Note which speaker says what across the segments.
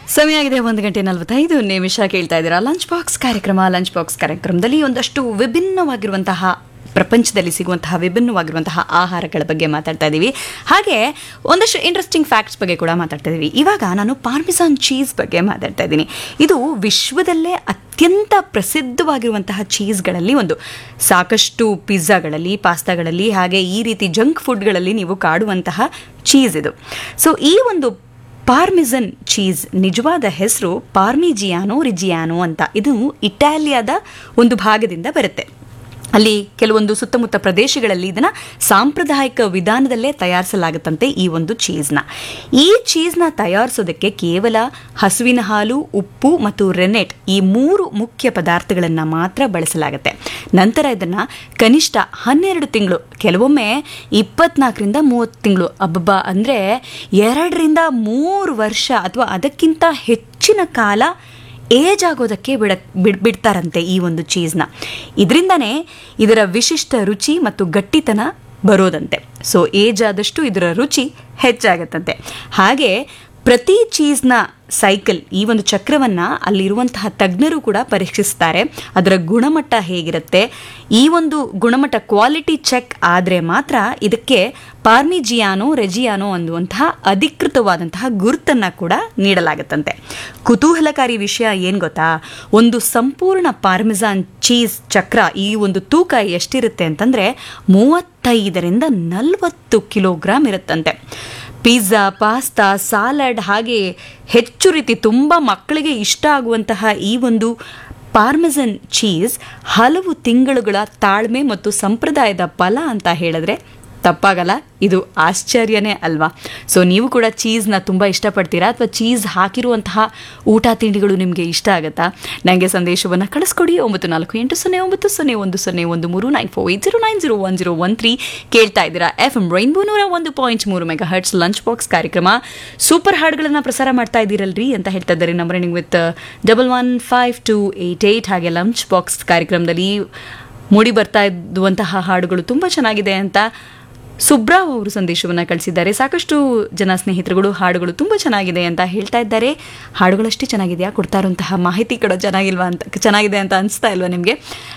Speaker 1: ಸಮಯ ಆಗಿದೆ ಒಂದು ಗಂಟೆ ನಲವತ್ತೈದು ನಿಮಿಷ ಕೇಳ್ತಾ ಇದ್ದೀರಾ ಲಂಚ್ ಬಾಕ್ಸ್ ಕಾರ್ಯಕ್ರಮ ಲಂಚ್ ಬಾಕ್ಸ್ ಕಾರ್ಯಕ್ರಮದಲ್ಲಿ ಒಂದಷ್ಟು ವಿಭಿನ್ನವಾಗಿರುವಂತಹ ಪ್ರಪಂಚದಲ್ಲಿ ಸಿಗುವಂತಹ ವಿಭಿನ್ನವಾಗಿರುವಂತಹ ಆಹಾರಗಳ ಬಗ್ಗೆ ಮಾತಾಡ್ತಾ ಇದ್ದೀವಿ ಹಾಗೆ ಒಂದಷ್ಟು ಇಂಟ್ರೆಸ್ಟಿಂಗ್ ಫ್ಯಾಕ್ಟ್ಸ್ ಬಗ್ಗೆ ಕೂಡ ಮಾತಾಡ್ತಾ ಇದ್ದೀವಿ ಇವಾಗ ನಾನು ಪಾರ್ಮಿಸಾನ್ ಚೀಸ್ ಬಗ್ಗೆ ಮಾತಾಡ್ತಾ ಇದ್ದೀನಿ ಇದು ವಿಶ್ವದಲ್ಲೇ ಅತ್ಯಂತ ಪ್ರಸಿದ್ಧವಾಗಿರುವಂತಹ ಚೀಸ್ಗಳಲ್ಲಿ ಒಂದು ಸಾಕಷ್ಟು ಪಿಜ್ಜಾಗಳಲ್ಲಿ ಪಾಸ್ತಾಗಳಲ್ಲಿ ಹಾಗೆ ಈ ರೀತಿ ಜಂಕ್ ಫುಡ್ಗಳಲ್ಲಿ ನೀವು ಕಾಡುವಂತಹ ಚೀಸ್ ಇದು ಸೊ ಈ ಒಂದು ಪಾರ್ಮಿಸನ್ ಚೀಸ್ ನಿಜವಾದ ಹೆಸರು ಪಾರ್ಮಿಜಿಯಾನೋ ರಿಜಿಯಾನೋ ಅಂತ ಇದು ಇಟಾಲಿಯಾದ ಒಂದು ಭಾಗದಿಂದ ಬರುತ್ತೆ ಅಲ್ಲಿ ಕೆಲವೊಂದು ಸುತ್ತಮುತ್ತ ಪ್ರದೇಶಗಳಲ್ಲಿ ಇದನ್ನು ಸಾಂಪ್ರದಾಯಿಕ ವಿಧಾನದಲ್ಲೇ ತಯಾರಿಸಲಾಗುತ್ತಂತೆ ಈ ಒಂದು ಚೀಸ್ನ ಈ ಚೀಸ್ನ ತಯಾರಿಸೋದಕ್ಕೆ ಕೇವಲ ಹಸುವಿನ ಹಾಲು ಉಪ್ಪು ಮತ್ತು ರೆನೆಟ್ ಈ ಮೂರು ಮುಖ್ಯ ಪದಾರ್ಥಗಳನ್ನು ಮಾತ್ರ ಬಳಸಲಾಗುತ್ತೆ ನಂತರ ಇದನ್ನು ಕನಿಷ್ಠ ಹನ್ನೆರಡು ತಿಂಗಳು ಕೆಲವೊಮ್ಮೆ ಇಪ್ಪತ್ನಾಲ್ಕರಿಂದ ಮೂವತ್ತು ತಿಂಗಳು ಅಬ್ಬಬ್ಬ ಅಂದರೆ ಎರಡರಿಂದ ಮೂರು ವರ್ಷ ಅಥವಾ ಅದಕ್ಕಿಂತ ಹೆಚ್ಚಿನ ಕಾಲ ಏಜ್ ಆಗೋದಕ್ಕೆ ಬಿಡ ಬಿಡ್ ಬಿಡ್ತಾರಂತೆ ಈ ಒಂದು ಚೀಸ್ನ ಇದರಿಂದನೇ ಇದರ ವಿಶಿಷ್ಟ ರುಚಿ ಮತ್ತು ಗಟ್ಟಿತನ ಬರೋದಂತೆ ಸೊ ಏಜ್ ಆದಷ್ಟು ಇದರ ರುಚಿ ಹೆಚ್ಚಾಗತ್ತಂತೆ ಹಾಗೆ ಪ್ರತಿ ಚೀಸ್ನ ಸೈಕಲ್ ಈ ಒಂದು ಚಕ್ರವನ್ನು ಅಲ್ಲಿರುವಂತಹ ತಜ್ಞರು ಕೂಡ ಪರೀಕ್ಷಿಸ್ತಾರೆ ಅದರ ಗುಣಮಟ್ಟ ಹೇಗಿರುತ್ತೆ ಈ ಒಂದು ಗುಣಮಟ್ಟ ಕ್ವಾಲಿಟಿ ಚೆಕ್ ಆದರೆ ಮಾತ್ರ ಇದಕ್ಕೆ ಪಾರ್ಮಿಜಿಯಾನೋ ರೆಜಿಯಾನೋ ಅನ್ನುವಂತಹ ಅಧಿಕೃತವಾದಂತಹ ಗುರುತನ್ನು ಕೂಡ ನೀಡಲಾಗುತ್ತಂತೆ ಕುತೂಹಲಕಾರಿ ವಿಷಯ ಏನು ಗೊತ್ತಾ ಒಂದು ಸಂಪೂರ್ಣ ಪಾರ್ಮಿಜಾನ್ ಚೀಸ್ ಚಕ್ರ ಈ ಒಂದು ತೂಕ ಎಷ್ಟಿರುತ್ತೆ ಅಂತಂದರೆ ಮೂವತ್ತೈದರಿಂದ ನಲವತ್ತು ಕಿಲೋಗ್ರಾಮ್ ಇರುತ್ತಂತೆ ಪಿಜ್ಜಾ ಪಾಸ್ತಾ ಸಾಲಡ್ ಹಾಗೆ ಹೆಚ್ಚು ರೀತಿ ತುಂಬ ಮಕ್ಕಳಿಗೆ ಇಷ್ಟ ಆಗುವಂತಹ ಈ ಒಂದು ಪಾರ್ಮೆಸನ್ ಚೀಸ್ ಹಲವು ತಿಂಗಳುಗಳ ತಾಳ್ಮೆ ಮತ್ತು ಸಂಪ್ರದಾಯದ ಫಲ ಅಂತ ಹೇಳಿದ್ರೆ ತಪ್ಪಾಗಲ್ಲ ಇದು ಆಶ್ಚರ್ಯನೇ ಅಲ್ವಾ ಸೊ ನೀವು ಕೂಡ ಚೀಸ್ನ ತುಂಬ ಇಷ್ಟಪಡ್ತೀರಾ ಅಥವಾ ಚೀಸ್ ಹಾಕಿರುವಂತಹ ಊಟ ತಿಂಡಿಗಳು ನಿಮಗೆ ಇಷ್ಟ ಆಗುತ್ತಾ ನನಗೆ ಸಂದೇಶವನ್ನು ಕಳಿಸ್ಕೊಡಿ ಒಂಬತ್ತು ನಾಲ್ಕು ಎಂಟು ಸೊನ್ನೆ ಒಂಬತ್ತು ಸೊನ್ನೆ ಒಂದು ಸೊನ್ನೆ ಒಂದು ಮೂರು nine four eight zero nine zero one zero one three ಕೇಳ್ತಾ ಇದ್ದೀರಾ ಎಫ್ ಎಂ ರೈನ್ಬೋ ನೂರ ಒಂದು ಪಾಯಿಂಟ್ ಮೂರು ಮೆಗಾ ಹರ್ಟ್ಸ್ ಲಂಚ್ ಬಾಕ್ಸ್ ಕಾರ್ಯಕ್ರಮ ಸೂಪರ್ ಹಾಡುಗಳನ್ನು ಪ್ರಸಾರ ಮಾಡ್ತಾ ಇದ್ದೀರಲ್ರಿ ಅಂತ ಹೇಳ್ತಾ ಇದ್ದಾರೆ ನಮ್ಮ running with double one five two eight eight ಹಾಗೆ ಲಂಚ್ ಬಾಕ್ಸ್ ಕಾರ್ಯಕ್ರಮದಲ್ಲಿ ಮೂಡಿ ಬರ್ತಾ ಇದ್ದುವಂತಹ ಹಾಡುಗಳು ತುಂಬ ಚೆನ್ನಾಗಿದೆ ಅಂತ ಸುಬ್ರಾವ್ ಅವರು ಸಂದೇಶವನ್ನು ಕಳಿಸಿದ್ದಾರೆ ಸಾಕಷ್ಟು ಜನ ಸ್ನೇಹಿತರುಗಳು ಹಾಡುಗಳು ತುಂಬ ಚೆನ್ನಾಗಿದೆ ಅಂತ ಹೇಳ್ತಾ ಇದ್ದಾರೆ ಹಾಡುಗಳಷ್ಟೇ ಚೆನ್ನಾಗಿದೆಯಾ ಕೊಡ್ತಾ ಇರುವಂತಹ ಮಾಹಿತಿ ಕೂಡ ಚೆನ್ನಾಗಿಲ್ವಾ ಅಂತ ಚೆನ್ನಾಗಿದೆ ಅಂತ ಅನಿಸ್ತಾ ಇಲ್ವಾ ನಿಮಗೆ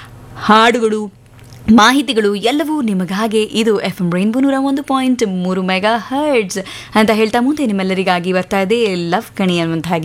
Speaker 1: ಹಾಡುಗಳು ಮಾಹಿತಿಗಳು ಎಲ್ಲವೂ ನಿಮಗಾಗೆ ಇದು ಎಫ್ ಎಂ ರೈನ್ಬೋ ನೂರ ಒಂದು ಪಾಯಿಂಟ್ ಮೂರು ಮೆಗಾ ಹರ್ಡ್ಸ್ ಅಂತ ಹೇಳ್ತಾ ಮುಂದೆ ನಿಮ್ಮೆಲ್ಲರಿಗಾಗಿ ಬರ್ತಾ ಇದೆ ಲವ್ ಕಣಿ ಅನ್ನುವಂತಹ